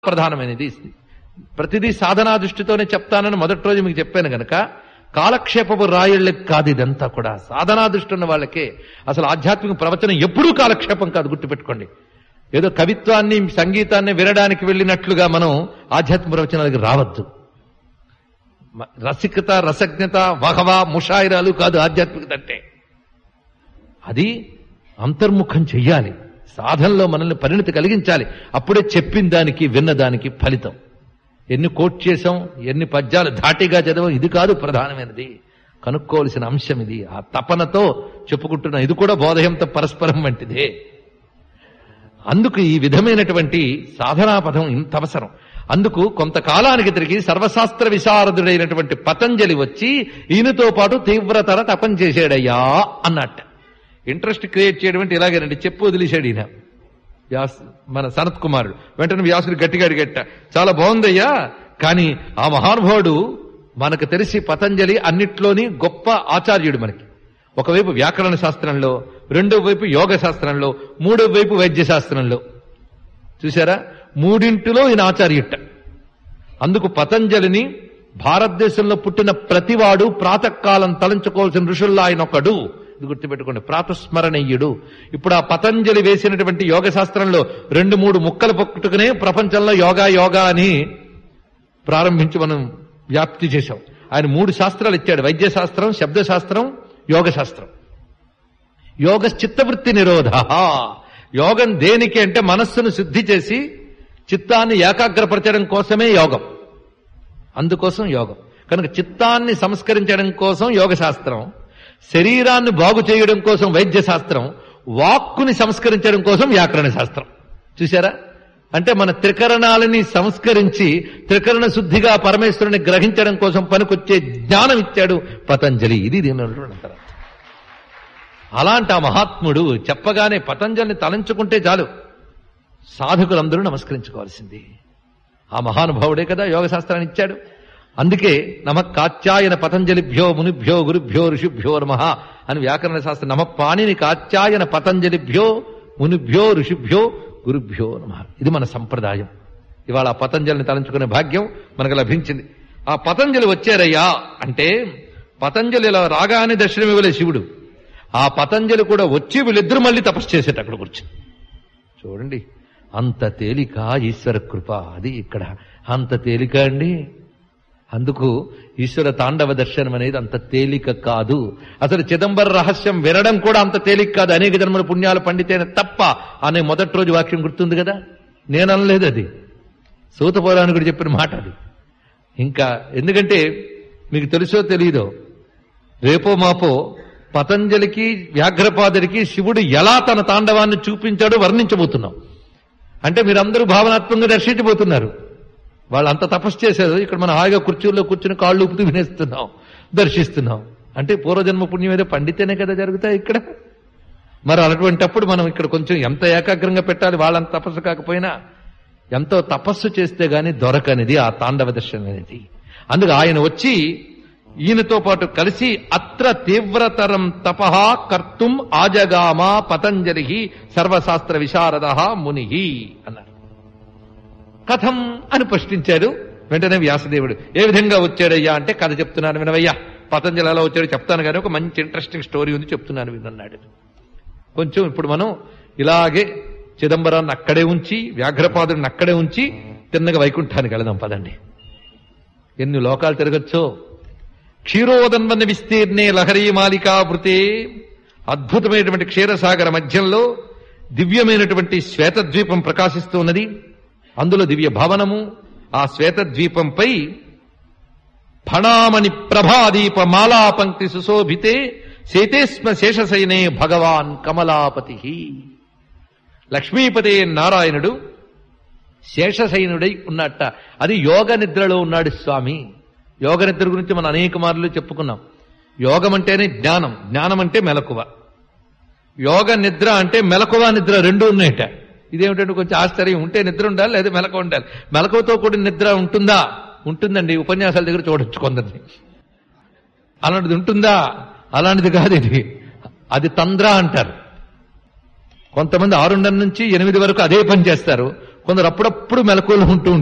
ప్రధానమైనది ప్రతిదీ సాధనా దృష్టితోనే చెప్తానని మొదటి రోజు మీకు చెప్పాను గనక కాలక్షేపపు రాయళ్ళకి కాదు ఇదంతా కూడా సాధనా దృష్టి ఉన్న వాళ్ళకే అసలు ఆధ్యాత్మిక ప్రవచనం ఎప్పుడూ కాలక్షేపం కాదు గుర్తుపెట్టుకోండి ఏదో కవిత్వాన్ని సంగీతాన్ని వినడానికి వెళ్ళినట్లుగా మనం ఆధ్యాత్మిక ప్రవచనాలకు రావద్దు మ- రసికత రసజ్ఞత వహవా ముషాయిరాలు కాదు ఆధ్యాత్మికత అంటే అది అంతర్ముఖం చెయ్యాలి సాధనలో మనల్ని పరిణతి కలిగించాలి అప్పుడే చెప్పిన దానికి విన్న దానికి ఫలితం ఎన్ని కోట్ చేసాం ఎన్ని పద్యాలు ధాటిగా చదవం ఇది కాదు ప్రధానమైనది కనుక్కోవలసిన అంశం ఇది ఆ తపనతో చెప్పుకుంటున్న ఇది కూడా బోధయంతో పరస్పరం వంటిదే అందుకు ఈ విధమైనటువంటి సాధనా పదం ఇంత అవసరం అందుకు కొంతకాలానికి తిరిగి సర్వశాస్త్ర విశారదుడైనటువంటి పతంజలి వచ్చి ఈయనతో పాటు తీవ్రతర తపం చేశాడయ్యా అన్నట్ట ఇంట్రెస్ట్ క్రియేట్ చేయడం అంటే ఇలాగేనండి చెప్పు వదిలేశాడు ఈయన వ్యాస్ మన సనత్ కుమారుడు వెంటనే వ్యాసుడు గట్టిగా అడిగట్ట చాలా బాగుందయ్యా కానీ ఆ మహానుభావుడు మనకు తెలిసి పతంజలి అన్నిట్లోని గొప్ప ఆచార్యుడు మనకి ఒకవైపు వ్యాకరణ శాస్త్రంలో రెండో వైపు యోగ శాస్త్రంలో మూడో వైపు వైద్య శాస్త్రంలో చూసారా మూడింటిలో ఈయన ఆచార్యుట అందుకు పతంజలిని భారతదేశంలో పుట్టిన ప్రతివాడు ప్రాతకాలం తలంచుకోవాల్సిన ఋషుల్లో ఆయన ఒకడు ఇది గుర్తుపెట్టుకోండి ప్రాతస్మరణీయుడు ఇప్పుడు ఆ పతంజలి వేసినటువంటి యోగ శాస్త్రంలో రెండు మూడు ముక్కలు పట్టుకునే ప్రపంచంలో యోగా యోగా అని ప్రారంభించి మనం వ్యాప్తి చేశాం ఆయన మూడు శాస్త్రాలు ఇచ్చాడు వైద్య శాస్త్రం శబ్ద శాస్త్రం యోగ శాస్త్రం యోగ చిత్తవృత్తి నిరోధ యోగం దేనికి అంటే మనస్సును శుద్ధి చేసి చిత్తాన్ని ఏకాగ్రపరచడం కోసమే యోగం అందుకోసం యోగం కనుక చిత్తాన్ని సంస్కరించడం కోసం యోగ శాస్త్రం శరీరాన్ని బాగు చేయడం కోసం వైద్య శాస్త్రం వాక్కుని సంస్కరించడం కోసం వ్యాకరణ శాస్త్రం చూసారా అంటే మన త్రికరణాలని సంస్కరించి త్రికరణ శుద్ధిగా పరమేశ్వరుని గ్రహించడం కోసం పనికొచ్చే జ్ఞానం ఇచ్చాడు పతంజలి ఇది దీని అంటారు అలాంటి ఆ మహాత్ముడు చెప్పగానే పతంజలిని తలంచుకుంటే చాలు సాధకులందరూ నమస్కరించుకోవాల్సింది ఆ మహానుభావుడే కదా యోగ శాస్త్రాన్ని ఇచ్చాడు అందుకే నమ కాత్యాయన పతంజలిభ్యో మునిభ్యో గురుభ్యో ఋషిభ్యో నమ అని వ్యాకరణ శాస్త్రం నమ పాణిని కాత్యాయన పతంజలిభ్యో మునిభ్యో ఋషిభ్యో గురుభ్యో నమ ఇది మన సంప్రదాయం ఇవాళ ఆ పతంజలిని తలంచుకునే భాగ్యం మనకు లభించింది ఆ పతంజలి వచ్చారయ్యా అంటే పతంజలి ఇలా రాగానే దర్శనం ఇవ్వలే శివుడు ఆ పతంజలి కూడా వచ్చి వీళ్ళిద్దరు మళ్ళీ తపస్సు చేసేట అక్కడ కూర్చుని చూడండి అంత తేలిక ఈశ్వర కృప అది ఇక్కడ అంత తేలిక అండి అందుకు ఈశ్వర తాండవ దర్శనం అనేది అంత తేలిక కాదు అసలు చిదంబర రహస్యం వినడం కూడా అంత తేలిక కాదు అనేక జన్మల పుణ్యాలు పండితేనే తప్ప అనే మొదటి రోజు వాక్యం గుర్తుంది కదా నేను అనలేదు అది సూత పౌరాణికుడు చెప్పిన మాట అది ఇంకా ఎందుకంటే మీకు తెలుసో తెలియదో రేపో మాపో పతంజలికి వ్యాఘ్రపాదుడికి శివుడు ఎలా తన తాండవాన్ని చూపించాడో వర్ణించబోతున్నాం అంటే మీరందరూ భావనాత్మకంగా దర్శించబోతున్నారు వాళ్ళు అంత తపస్సు చేశారు ఇక్కడ మనం హాయిగా కుర్చీల్లో కూర్చుని కాళ్ళు ఊపుతూ వినేస్తున్నాం దర్శిస్తున్నాం అంటే పూర్వజన్మ పుణ్యం ఏదో పండితేనే కదా జరుగుతాయి ఇక్కడ మరి అటువంటప్పుడు మనం ఇక్కడ కొంచెం ఎంత ఏకాగ్రంగా పెట్టాలి వాళ్ళంత తపస్సు కాకపోయినా ఎంతో తపస్సు చేస్తే గాని దొరకనిది ఆ తాండవ దర్శనం అనేది అందుకు ఆయన వచ్చి ఈయనతో పాటు కలిసి అత్ర తీవ్రతరం తపహ కర్తుం ఆజగామ పతంజలి సర్వశాస్త్ర విశారద ముని అన్నారు కథం అని ప్రశ్నించాడు వెంటనే వ్యాసదేవుడు ఏ విధంగా వచ్చాడయ్యా అంటే కథ చెప్తున్నాను వినవయ్యా పతంజలి ఎలా వచ్చాడో చెప్తాను కానీ ఒక మంచి ఇంట్రెస్టింగ్ స్టోరీ ఉంది చెప్తున్నాను వినన్నాడు కొంచెం ఇప్పుడు మనం ఇలాగే చిదంబరాన్ని అక్కడే ఉంచి వ్యాఘ్రపాదుడిని అక్కడే ఉంచి తిన్నగా వైకుంఠానికి వెళదాం పదండి ఎన్ని లోకాలు తిరగచ్చో క్షీరోదన్వన్న విస్తీర్ణే లహరీ మాలికావృతే అద్భుతమైనటువంటి క్షీరసాగర మధ్యంలో దివ్యమైనటువంటి శ్వేతద్వీపం ప్రకాశిస్తూ ఉన్నది అందులో దివ్య భవనము ఆ శ్వేతద్వీపంపై ఫణామణి ప్రభాదీప మాలా పంక్తి సుశోభితే శేతేస్మ శేషశయనే భగవాన్ కమలాపతి లక్ష్మీపతే నారాయణుడు శేషశయనుడై ఉన్నట్ట అది యోగ నిద్రలో ఉన్నాడు స్వామి యోగ నిద్ర గురించి మనం అనేక మార్లు చెప్పుకున్నాం యోగం అంటేనే జ్ఞానం జ్ఞానం అంటే మెలకువ యోగ నిద్ర అంటే మెలకువ నిద్ర రెండు ఉన్నాయట ఇదేమిటంటే కొంచెం ఆశ్చర్యం ఉంటే నిద్ర ఉండాలి లేదా మెలకువ ఉండాలి మెలకువతో కూడిన నిద్ర ఉంటుందా ఉంటుందండి ఉపన్యాసాల దగ్గర చూడొచ్చు కొందరిని అలాంటిది ఉంటుందా అలాంటిది కాదు ఇది అది తంద్ర అంటారు కొంతమంది ఆరున్నర నుంచి ఎనిమిది వరకు అదే పని చేస్తారు కొందరు అప్పుడప్పుడు మెలకువలు ఉంటూ